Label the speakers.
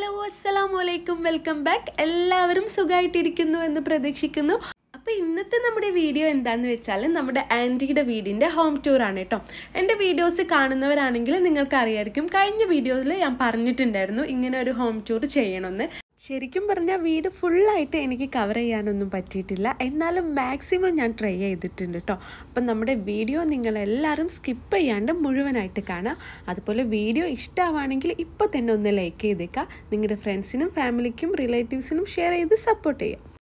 Speaker 1: hello അസ്സലാമു അലൈക്കും welcome back എല്ലാവരും സുഖമായിട്ടിരിക്കുന്നു എന്ന് പ്രതീക്ഷിക്കുന്നു അപ്പോൾ ഇന്നത്തെ നമ്മുടെ വീഡിയോ എന്താണെന്ന് വെച്ചാൽ നമ്മുടെ ആൻറ്റിയുടെ വീടിൻ്റെ ഹോം ടൂറാണ് കേട്ടോ എൻ്റെ വീഡിയോസ് കാണുന്നവരാണെങ്കിൽ നിങ്ങൾക്ക് അറിയായിരിക്കും കഴിഞ്ഞ വീഡിയോയിൽ ഞാൻ പറഞ്ഞിട്ടുണ്ടായിരുന്നു ഇങ്ങനെ ഒരു ഹോം ടൂർ ചെയ്യണമെന്ന് ശരിക്കും പറഞ്ഞാൽ വീട് ഫുള്ളായിട്ട് എനിക്ക് കവർ ചെയ്യാനൊന്നും പറ്റിയിട്ടില്ല എന്നാലും മാക്സിമം ഞാൻ ട്രൈ ചെയ്തിട്ടുണ്ട് കേട്ടോ അപ്പം നമ്മുടെ വീഡിയോ നിങ്ങളെല്ലാവരും സ്കിപ്പ് ചെയ്യാണ്ട് മുഴുവനായിട്ട് കാണാം അതുപോലെ വീഡിയോ ഇഷ്ടമാണെങ്കിൽ ഇപ്പോൾ തന്നെ ഒന്ന് ലൈക്ക് ചെയ്തേക്കാം നിങ്ങളുടെ ഫ്രണ്ട്സിനും ഫാമിലിക്കും റിലേറ്റീവ്സിനും ഷെയർ ചെയ്ത് സപ്പോർട്ട് ചെയ്യാം